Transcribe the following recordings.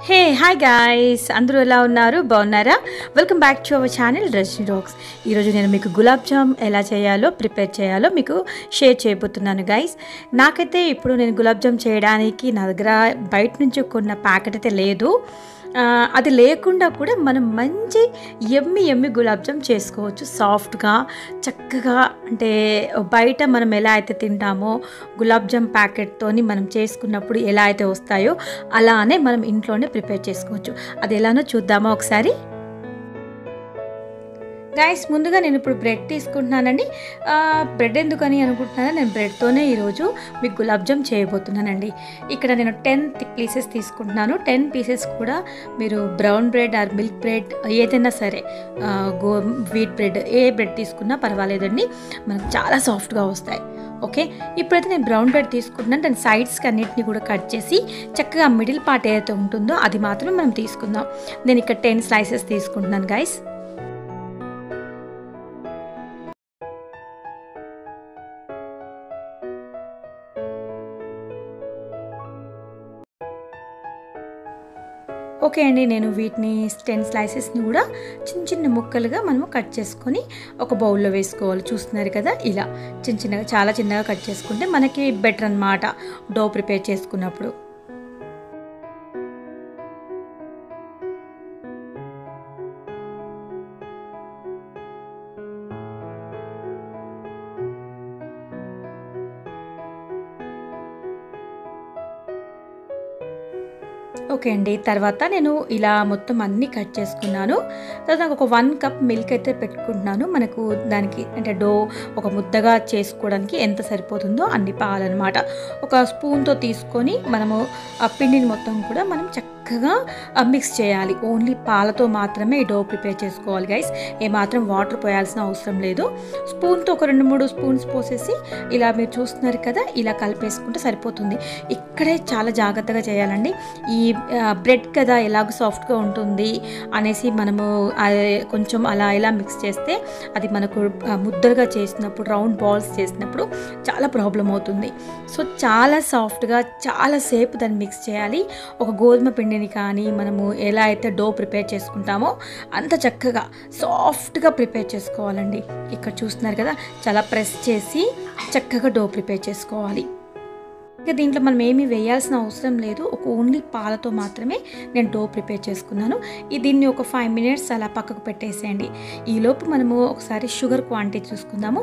hey hi guys అందరూ ఎలా ఉన్నారు బాగున్నారా welcome back to our channel Rajini rocks ఈరోజు నేను మీకు గులాబ్ జామ్ ఎలా చేయాలో ప్రిపేర్ చేయాలో మీకు షేర్ చేయబోతున్నాను గైస్ నాకైతే ఇప్పుడు నేను గులాబ్ జామ్ చేయడానికి నా దగ్గర బయట నుంచి కొన్న ప్యాకెట్ అయితే లేదు ఆ, అది లేకుండా కూడా మనం మంచి ఎమ్మి ఎమ్మి గులాబ్ జామ్ చేసుకోవచ్చు సాఫ్ట్గా చక్కగా అంటే బయట మనం ఎలా అయితే తింటామో గులాబ్ జామ్ ప్యాకెట్తోని మనం చేసుకున్నప్పుడు ఎలా అయితే వస్తాయో అలానే మనం ఇంట్లోనే ప్రిపేర్ చేసుకోవచ్చు అది ఎలానో చూద్దామా ఒకసారి గాయస్ ముందుగా నేను ఇప్పుడు బ్రెడ్ తీసుకుంటున్నానండి ఆ, బ్రెడ్ ఎందుకని అనుకుంటున్నాను నేను బ్రెడ్తోనే ఈరోజు మీకు గులాబ్ జామ్ చేయబోతున్నానండి ఇక్కడ నేను టెన్ పీసెస్ తీసుకుంటున్నాను టెన్ పీసెస్ కూడా మీరు brown bread or milk bread ఏదైనా సరే ఆ, గో వీట్ బ్రెడ్ ఏ బ్రెడ్ తీసుకున్నా పర్వాలేదండి మనకు చాలా సాఫ్ట్గా వస్తాయి ఓకే ఇప్పుడైతే నేను బ్రౌన్ బ్రెడ్ తీసుకుంటున్నాను దాని సైడ్స్కి అన్నిటిని కూడా కట్ చేసి చక్కగా మిడిల్ పార్ట్ ఏదైతే ఉంటుందో అది మాత్రమే మనం తీసుకుందాం నేను ఇక్కడ టెన్ స్లైసెస్ తీసుకుంటున్నాను గైస్ ఓకే అండి నేను వీటిని టెన్ స్లైసెస్ని కూడా చిన్న చిన్న ముక్కలుగా మనము కట్ చేసుకొని ఒక బౌల్లో వేసుకోవాలి చూస్తున్నారు కదా ఇలా చిన్న చిన్నగా చాలా చిన్నగా కట్ చేసుకుంటే మనకి బెటర్ అన్నమాట డో ప్రిపేర్ చేసుకున్నప్పుడు ఓకే అండి తర్వాత నేను ఇలా మొత్తం అన్నీ కట్ చేసుకున్నాను తర్వాత నాకు ఒక వన్ కప్ మిల్క్ అయితే పెట్టుకుంటున్నాను మనకు దానికి అంటే డో ఒక ముద్దగా చేసుకోవడానికి ఎంత సరిపోతుందో అన్ని పాలన్నమాట ఒక స్పూన్తో తీసుకొని మనము ఆ పిండిని మొత్తం కూడా మనం చక్కగా మిక్స్ చేయాలి ఓన్లీ పాలతో మాత్రమే ఈ డో ప్రిపేర్ చేసుకోవాలి గైస్ ఏమాత్రం వాటర్ పోయాల్సిన అవసరం లేదు స్పూన్తో ఒక రెండు మూడు స్పూన్స్ పోసేసి ఇలా మీరు చూస్తున్నారు కదా ఇలా కలిపేసుకుంటే సరిపోతుంది ఇక్కడే చాలా జాగ్రత్తగా చేయాలండి ఈ బ్రెడ్ కదా ఎలాగో సాఫ్ట్గా ఉంటుంది అనేసి మనము ఆ, కొంచెం అలా ఇలా మిక్స్ చేస్తే అది మనకు ఆ, ముద్దలుగా చేసినప్పుడు రౌండ్ బాల్స్ చేసినప్పుడు చాలా ప్రాబ్లం అవుతుంది సో చాలా సాఫ్ట్గా చాలా సేపు దాన్ని మిక్స్ చేయాలి ఒక గోధుమ పిండిని కానీ మనము ఎలా అయితే డో ప్రిపేర్ చేసుకుంటామో అంత చక్కగా సాఫ్ట్గా ప్రిపేర్ చేసుకోవాలండి ఇక్కడ చూస్తున్నారు కదా చాలా ప్రెస్ చేసి చక్కగా డో ప్రిపేర్ చేసుకోవాలి ఇక దీంట్లో మనం ఏమీ వేయాల్సిన అవసరం లేదు ఒక ఓన్లీ పాలతో మాత్రమే నేను డో ప్రిపేర్ చేసుకున్నాను ఈ దీన్ని ఒక ఫైవ్ మినిట్స్ అలా పక్కకు పెట్టేసేయండి ఈలోపు మనము ఒకసారి షుగర్ క్వాంటిటీ చూసుకుందాము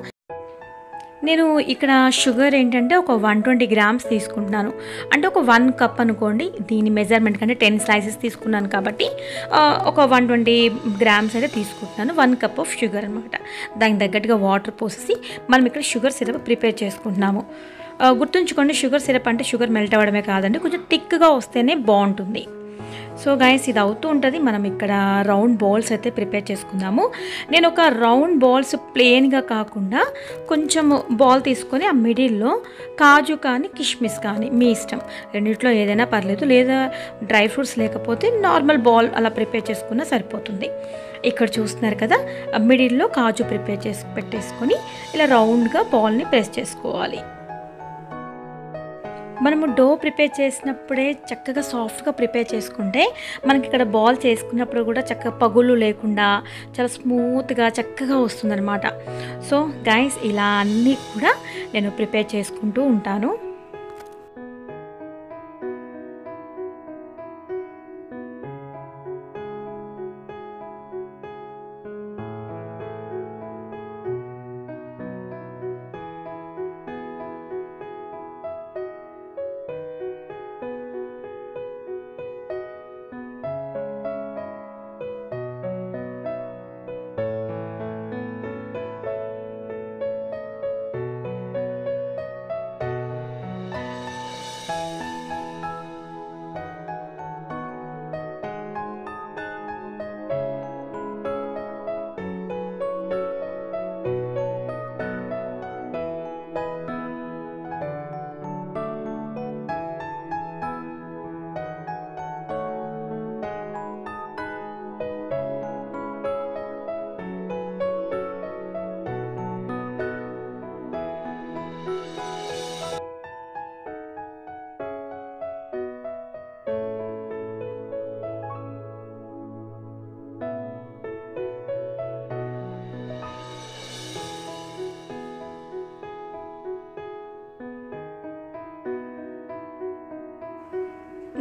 నేను ఇక్కడ షుగర్ ఏంటంటే ఒక వన్ ట్వంటీ గ్రామ్స్ తీసుకుంటున్నాను అంటే ఒక వన్ కప్ అనుకోండి దీని మెజర్మెంట్ కంటే టెన్ స్లైసెస్ తీసుకున్నాను కాబట్టి ఆ, ఒక వన్ ట్వంటీ గ్రామ్స్ అయితే తీసుకుంటున్నాను వన్ కప్ ఆఫ్ షుగర్ అనమాట దానికి తగ్గట్టుగా వాటర్ పోసేసి మనం ఇక్కడ షుగర్ సిరప్ ప్రిపేర్ చేసుకుంటున్నాము ఆ, గుర్తుంచుకోండి షుగర్ సిరప్ అంటే షుగర్ మెల్ట్ అవ్వడమే కాదండి కొంచెం థిక్గా వస్తేనే బాగుంటుంది సో గైస్ ఇది అవుతూ ఉంటుంది మనం ఇక్కడ రౌండ్ బాల్స్ అయితే ప్రిపేర్ చేసుకుందాము నేను ఒక రౌండ్ బాల్స్ ప్లెయిన్గా కాకుండా కొంచెం బాల్ తీసుకొని ఆ మిడిల్లో కాజు కానీ కిష్మిస్ కానీ మీ ఇష్టం రెండిట్లో ఏదైనా పర్లేదు లేదా డ్రై ఫ్రూట్స్ లేకపోతే నార్మల్ బాల్ అలా ప్రిపేర్ చేసుకున్నా సరిపోతుంది ఇక్కడ చూస్తున్నారు కదా ఆ మిడిల్లో కాజు ప్రిపేర్ చేసి పెట్టేసుకొని ఇలా రౌండ్గా బాల్ని ప్రెస్ చేసుకోవాలి మనము డో ప్రిపేర్ చేసినప్పుడే చక్కగా సాఫ్ట్గా ప్రిపేర్ చేసుకుంటే మనకి ఇక్కడ బాల్ చేసుకున్నప్పుడు కూడా చక్కగా పగులు లేకుండా చాలా స్మూత్గా చక్కగా వస్తుందన్నమాట సో గైస్ ఇలా అన్నీ కూడా నేను ప్రిపేర్ చేసుకుంటూ ఉంటాను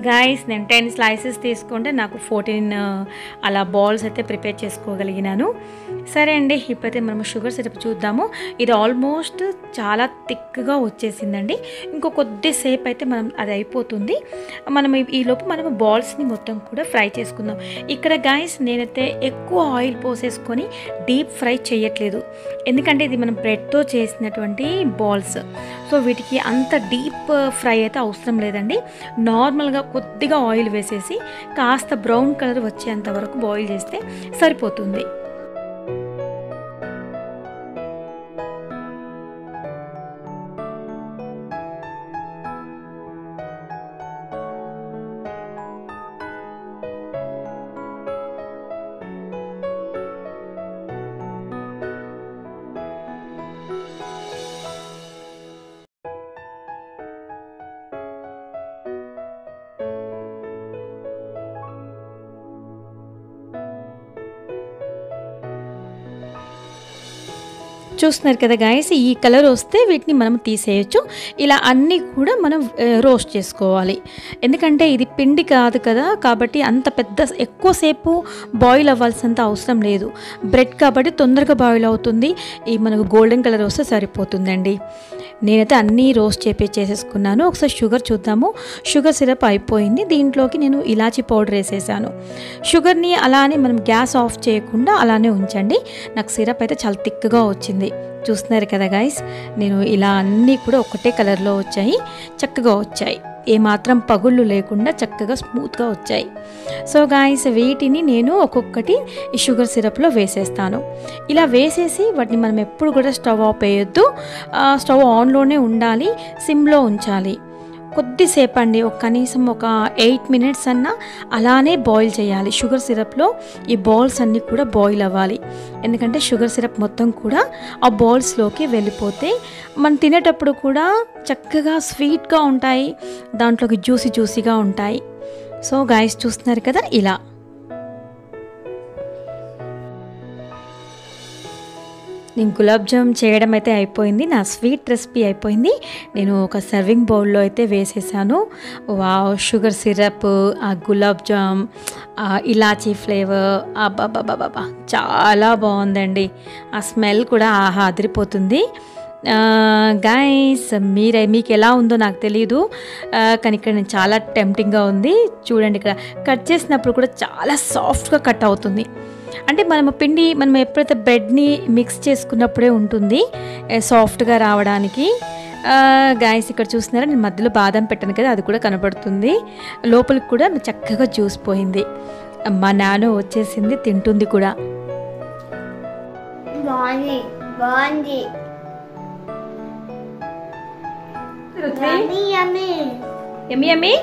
గాయస్ నేను టెన్ స్లైసెస్ తీసుకుంటే నాకు ఫోర్టీన్ అలా బాల్స్ అయితే ప్రిపేర్ చేసుకోగలిగినాను సరే అండి ఇప్పుడైతే మనం షుగర్ సిరప్ చూద్దాము ఇది ఆల్మోస్ట్ చాలా థిక్గా వచ్చేసిందండి ఇంకో కొద్దిసేపు అయితే మనం అది అయిపోతుంది మనం ఈ- ఈలోపు మనం బాల్స్ని మొత్తం కూడా ఫ్రై చేసుకుందాం ఇక్కడ గాయస్ నేనైతే ఎక్కువ ఆయిల్ పోసేసుకొని డీప్ ఫ్రై చేయట్లేదు ఎందుకంటే ఇది మనం బ్రెడ్తో చేసినటువంటి బాల్స్ సో వీటికి అంత డీప్ ఫ్రై అయితే అవసరం లేదండి నార్మల్గా కొద్దిగా ఆయిల్ వేసేసి కాస్త బ్రౌన్ కలర్ వచ్చేంత వరకు బాయిల్ చేస్తే సరిపోతుంది చూస్తున్నారు కదా గాయస్ ఈ కలర్ వస్తే వీటిని మనం తీసేయచ్చు ఇలా అన్నీ కూడా మనం రోస్ట్ చేసుకోవాలి ఎందుకంటే ఇది పిండి కాదు కదా కాబట్టి అంత పెద్ద ఎక్కువసేపు బాయిల్ అవ్వాల్సినంత అవసరం లేదు బ్రెడ్ కాబట్టి తొందరగా బాయిల్ అవుతుంది ఈ మనకు గోల్డెన్ కలర్ వస్తే సరిపోతుందండి నేనైతే అన్నీ రోస్ట్ చేపి చేసేసుకున్నాను ఒకసారి షుగర్ చూద్దాము షుగర్ సిరప్ అయిపోయింది దీంట్లోకి నేను ఇలాచీ పౌడర్ వేసేసాను షుగర్ని అలానే మనం గ్యాస్ ఆఫ్ చేయకుండా అలానే ఉంచండి నాకు సిరప్ అయితే చాలా థిక్గా వచ్చింది చూస్తున్నారు కదా గాయస్ నేను ఇలా అన్నీ కూడా ఒకటే కలర్లో వచ్చాయి చక్కగా వచ్చాయి ఏమాత్రం పగుళ్ళు లేకుండా చక్కగా స్మూత్గా వచ్చాయి సో గాయస్ వీటిని నేను ఒక్కొక్కటి ఈ షుగర్ సిరప్లో వేసేస్తాను ఇలా వేసేసి వాటిని మనం ఎప్పుడు కూడా స్టవ్ ఆఫ్ వేయొద్దు ఆ, స్టవ్ ఆన్లోనే ఉండాలి సిమ్లో ఉంచాలి కొద్దిసేపు అండి ఒక కనీసం ఒక ఎయిట్ మినిట్స్ అన్నా అలానే బాయిల్ చేయాలి షుగర్ సిరప్లో ఈ బాల్స్ అన్నీ కూడా బాయిల్ అవ్వాలి ఎందుకంటే షుగర్ సిరప్ మొత్తం కూడా ఆ బాల్స్లోకి వెళ్ళిపోతే మనం తినేటప్పుడు కూడా చక్కగా స్వీట్గా ఉంటాయి దాంట్లోకి జ్యూసీ జ్యూసీగా ఉంటాయి సో గాయస్ చూస్తున్నారు కదా ఇలా నేను గులాబ్ జామ్ చేయడం అయితే అయిపోయింది నా స్వీట్ రెసిపీ అయిపోయింది నేను ఒక సర్వింగ్ బౌల్లో అయితే వేసేసాను వావ్ షుగర్ సిరప్ ఆ గులాబ్ జామ్ ఆ ఇలాచీ ఫ్లేవర్ అబ్బాబాబాబా చాలా బాగుందండి ఆ స్మెల్ కూడా ఆహా అదిరిపోతుంది గాయస్ మీరే మీకు ఎలా ఉందో నాకు తెలియదు ఆ, కానీ ఇక్కడ నేను చాలా టెంప్టింగ్గా ఉంది చూడండి ఇక్కడ కట్ చేసినప్పుడు కూడా చాలా సాఫ్ట్గా కట్ అవుతుంది అంటే మనం పిండి మనం ఎప్పుడైతే బ్రెడ్ని మిక్స్ చేసుకున్నప్పుడే ఉంటుంది ఏ, సాఫ్ట్గా రావడానికి గాయస్ ఇక్కడ చూస్తున్నారా నేను మధ్యలో బాదం పెట్టాను కదా అది కూడా కనబడుతుంది లోపలికి కూడా చక్కగా జ్యూస్ పోయింది మా నాన్న వచ్చేసింది తింటుంది కూడా బాగుంది బాగుంది యమ్మీ యమ్మీ ఎమ్మి ఎమ్మి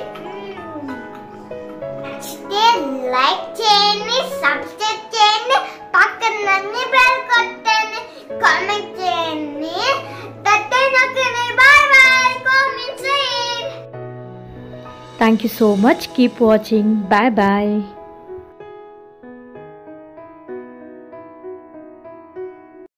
నచ్చితే లైక్ చేయండి సబ్స్క్రైబ్ చేయండి పక్కన అన్ని బెల్ కొట్టండి కామెంట్ చేయండి తట్టే నొక్కండి బాయ్ బాయ్ కామెంట్ చేయండి thank you so much keep watching bye bye